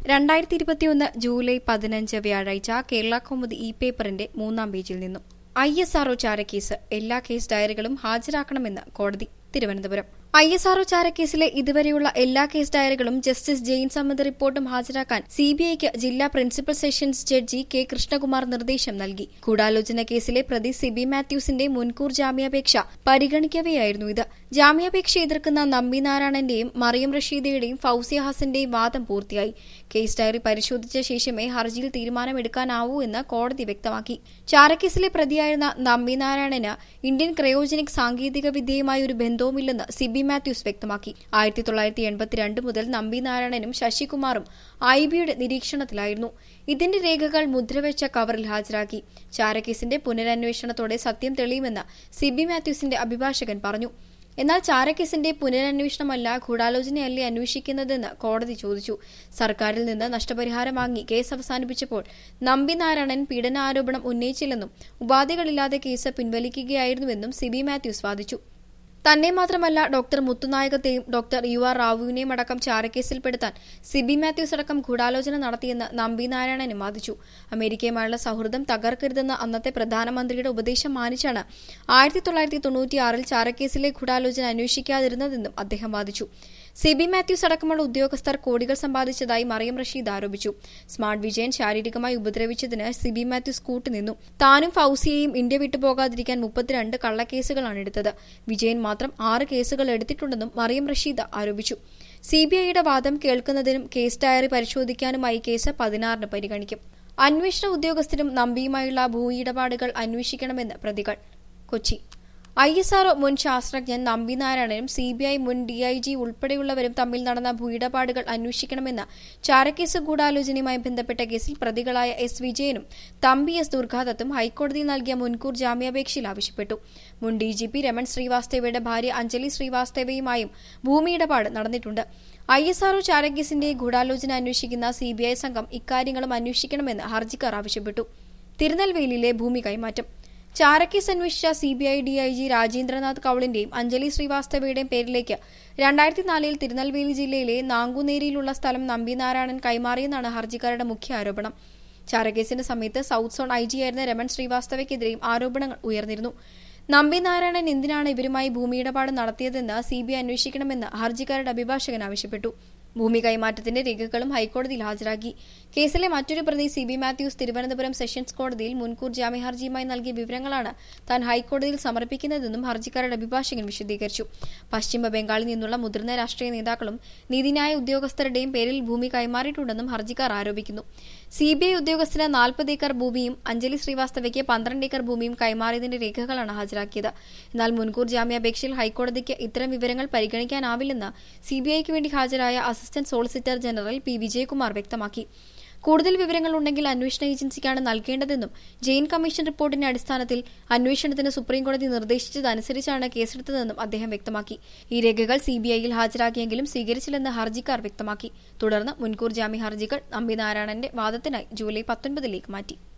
രണ്ടായിരത്തി ഇരുപത്തിയൊന്ന് ജൂലൈ പതിനഞ്ച് വ്യാഴാഴ്ച കേരള കൗമുദി ഇ പേപ്പറിന്റെ മൂന്നാം പേജിൽ നിന്നും ഐ എസ് ആർഒ ചാരക്കേസ് എല്ലാ കേസ് ഡയറികളും ഹാജരാക്കണമെന്ന് കോടതി തിരുവനന്തപുരം ഐ എസ് ആർഒ ചാരക്കേസിലെ ഇതുവരെയുള്ള എല്ലാ കേസ് ഡയറികളും ജസ്റ്റിസ് ജെയിൻ സമ്മതി റിപ്പോർട്ടും ഹാജരാക്കാൻ സിബിഐക്ക് ജില്ലാ principal sessions judge K Krishnakumar നിർദ്ദേശം നൽകി ഗൂഢാലോചന കേസിലെ പ്രതി സിബി മാത്യൂസിന്റെ മുൻകൂർ ജാമ്യാപേക്ഷ പരിഗണിക്കവെയായിരുന്നു ഇത് ജാമ്യാപേക്ഷ എതിർക്കുന്ന നമ്പി നാരായണന്റെയും മറിയം റഷീദയുടെയും ഫൌസിയ ഹസന്റെയും വാദം പൂർത്തിയായി കേസ് ഡയറി പരിശോധിച്ച ശേഷമേ ഹർജിയിൽ തീരുമാനമെടുക്കാനാവൂ എന്ന് കോടതി വ്യക്തമാക്കി ചാരക്കേസിലെ പ്രതിയായിരുന്ന നമ്പി നാരായണന് ഇന്ത്യൻ ക്രയോജനിക് സാങ്കേതിക വിദ്യയുമായി ഒരു ബന്ധവുമില്ലെന്ന് സിബി മാത്യൂസ് വ്യക്തമാക്കി ആയിരത്തി തൊള്ളായിരത്തി എൺപത്തിരണ്ട് മുതൽ നമ്പി നാരായണനും ശശികുമാറും ഐ ബിയുടെ നിരീക്ഷണത്തിലായിരുന്നു ഇതിന്റെ രേഖകൾ മുദ്രവെച്ച കവറിൽ ഹാജരാക്കി ചാരക്കേസിന്റെ പുനരന്വേഷണത്തോടെ സത്യം തെളിയുമെന്ന് സിബി മാത്യൂസിന്റെ അഭിഭാഷകൻ പറഞ്ഞു എന്നാൽ ചാരക്കേസിന്റെ പുനരന്വേഷണമല്ല ഗൂഢാലോചനയല്ലേ അന്വേഷിക്കുന്നതെന്ന് കോടതി ചോദിച്ചു സർക്കാരിൽ നിന്ന് നഷ്ടപരിഹാരം വാങ്ങി കേസ് അവസാനിപ്പിച്ചപ്പോൾ നമ്പി നാരായണൻ പീഡനാരോപണം ഉന്നയിച്ചില്ലെന്നും ഉപാധികളില്ലാതെ കേസ് പിൻവലിക്കുകയായിരുന്നുവെന്നും സിബി മാത്യൂസ് വാദിച്ചു തന്നെ മാത്രമല്ല ഡോക്ടർ മുത്തുനായകത്തെയും ഡോക്ടർ യു ആർ റാവുവിനെയും അടക്കം ചാരക്കേസിൽപ്പെടുത്താൻ സിബി മാത്യൂസ് അടക്കം ഗൂഢാലോചന നടത്തിയെന്ന് നമ്പി നാരായണനും വാദിച്ചു അമേരിക്കയുമായുള്ള സൗഹൃദം തകർക്കരുതെന്ന അന്നത്തെ പ്രധാനമന്ത്രിയുടെ ഉപദേശം മാനിച്ചാണ് ആയിരത്തി തൊള്ളായിരത്തി തൊണ്ണൂറ്റിയാറിൽ ചാരക്കേസിലെ ഗൂഢാലോചന അന്വേഷിക്കാതിരുന്നതെന്നും അദ്ദേഹം വാദിച്ചു സിബി മാത്യൂസ് അടക്കമുള്ള ഉദ്യോഗസ്ഥർ കോടികൾ സമ്പാദിച്ചതായി മറിയം റഷീദ് ആരോപിച്ചു സ്മാർട്ട് വിജയൻ ശാരീരികമായി ഉപദ്രവിച്ചതിന് സിബി മാത്യൂസ് കൂട്ടുനിന്നു താനും ഫൌസിയെയും ഇന്ത്യ വിട്ടുപോകാതിരിക്കാൻ മുപ്പത്തിരണ്ട് കള്ളക്കേസുകളാണ് എടുത്തത് വിജയൻ മാത്രം ആറ് കേസുകൾ എടുത്തിട്ടുണ്ടെന്നും മറിയം റഷീദ് ആരോപിച്ചു സിബിഐയുടെ വാദം കേൾക്കുന്നതിനും കേസ് ഡയറി പരിശോധിക്കാനുമായി കേസ് പതിനാറിന് പരിഗണിക്കും അന്വേഷണ ഉദ്യോഗസ്ഥരും നമ്പിയുമായുള്ള ഭൂയിടപാടുകൾ അന്വേഷിക്കണമെന്ന് പ്രതികൾ കൊച്ചി ഐ എസ് ആർഒ മുൻ ശാസ്ത്രജ്ഞൻ നമ്പി നാരായണനും സി ബി ഐ മുൻ ഡിഐജി ഉൾപ്പെടെയുള്ളവരും തമ്മിൽ നടന്ന ഭൂയിടപാടുകൾ അന്വേഷിക്കണമെന്ന് ചാരക്കേസ് ഗൂഢാലോചനയുമായി ബന്ധപ്പെട്ട കേസിൽ പ്രതികളായ എസ് വിജയനും തമ്പി എസ് ദുർഗാദത്തും ഹൈക്കോടതിയിൽ നൽകിയ മുൻകൂർ ജാമ്യാപേക്ഷയിൽ ആവശ്യപ്പെട്ടു മുൻ ഡി ജി പി രമൺ ശ്രീവാസ്തവയുടെ ഭാര്യ അഞ്ജലി ശ്രീവാസ്തവയുമായും ഭൂമിയിടപാട് നടന്നിട്ടുണ്ട് ഐ എസ് ആർഒ ചാരക്കേസിന്റെ ഗൂഢാലോചന അന്വേഷിക്കുന്ന സി ബി ഐ സംഘം ഇക്കാര്യങ്ങളും അന്വേഷിക്കണമെന്ന് ഹർജിക്കാർ ആവശ്യപ്പെട്ടു തിരുനെൽവേലിയിലെ ഭൂമി കൈമാറ്റം ചാരക്കേസ് അന്വേഷിച്ച C B I D I G Rajendranath കൌളിന്റെയും അഞ്ജലി ശ്രീവാസ്തവയുടെയും പേരിലേക്ക് രണ്ടായിരത്തി നാലിൽ തിരുനെൽവേലി ജില്ലയിലെ നാങ്കുനേരിയിലുള്ള സ്ഥലം നമ്പിനാരായണൻ കൈമാറിയെന്നാണ് ഹർജിക്കാരുടെ മുഖ്യ ആരോപണം ചാരക്കേസിന്റെ സമയത്ത് സൌത്ത് സോൺ ഐ ജിയായിരുന്ന രമൺ ശ്രീവാസ്തവയ്ക്കെതിരെയും ആരോപണങ്ങൾ ഉയർന്നിരുന്നു നമ്പി നാരായണൻ എന്തിനാണ് ഇവരുമായി ഭൂമിയിടപാട് നടത്തിയതെന്ന് സി ബി ഐ അന്വേഷിക്കണമെന്ന് ഹർജിക്കാരുടെ അഭിഭാഷകൻ ആവശ്യപ്പെട്ടു ഭൂമി കൈമാറ്റത്തിന്റെ രേഖകളും ഹൈക്കോടതിയിൽ ഹാജരാക്കി കേസിലെ മറ്റൊരു പ്രതി C B Mathews Thiruvananthapuram sessions കോടതിയിൽ മുൻകൂർ ജാമ്യ ഹർജിയുമായി നൽകിയ വിവരങ്ങളാണ് താൻ ഹൈക്കോടതിയിൽ സമർപ്പിക്കുന്നതെന്നും ഹർജിക്കാരുടെ അഭിഭാഷകൻ വിശദീകരിച്ചു പശ്ചിമ ബംഗാളിൽ നിന്നുള്ള മുതിർന്ന രാഷ്ട്രീയ നേതാക്കളും നീതിന്യായ ഉദ്യോഗസ്ഥരുടെയും പേരിൽ ഭൂമി കൈമാറിയിട്ടുണ്ടെന്നും ഹർജിക്കാർ ആരോപിക്കുന്നു സി ബി ഐ ഉദ്യോഗസ്ഥന് നാൽപ്പത് ഏക്കർ ഭൂമിയും അഞ്ജലി ശ്രീവാസ്തവയ്ക്ക് പന്ത്രണ്ട് ഏക്കർ ഭൂമിയും കൈമാറിയതിന്റെ രേഖകളാണ് ഹാജരാക്കിയത് എന്നാൽ മുൻകൂർ ജാമ്യാപേക്ഷയിൽ ഹൈക്കോടതിക്ക് ഇത്തരം വിവരങ്ങൾ പരിഗണിക്കാനാവില്ലെന്ന് സിബിഐക്ക് വേണ്ടി ഹാജരായ assistant solicitor general P Vijayakumar വ്യക്തമാക്കി കൂടുതൽ വിവരങ്ങൾ ഉണ്ടെങ്കിൽ അന്വേഷണ ഏജൻസിക്കാണ് നൽകേണ്ടതെന്നും ജെയിൻ കമ്മീഷൻ റിപ്പോർട്ടിന്റെ അടിസ്ഥാനത്തിൽ അന്വേഷണത്തിന് സുപ്രീംകോടതി നിർദ്ദേശിച്ചതനുസരിച്ചാണ് കേസെടുത്തതെന്നും അദ്ദേഹം വ്യക്തമാക്കി ഈ രേഖകൾ സിബിഐയിൽ ഹാജരാക്കിയെങ്കിലും സ്വീകരിച്ചില്ലെന്ന് ഹർജിക്കാർ വ്യക്തമാക്കി തുടർന്ന് മുൻകൂർ ജാമ്യ ഹർജികൾ നമ്പി നാരായണന്റെ വാദത്തിനായി ജൂലൈ പത്തൊൻപതിലേക്ക് മാറ്റി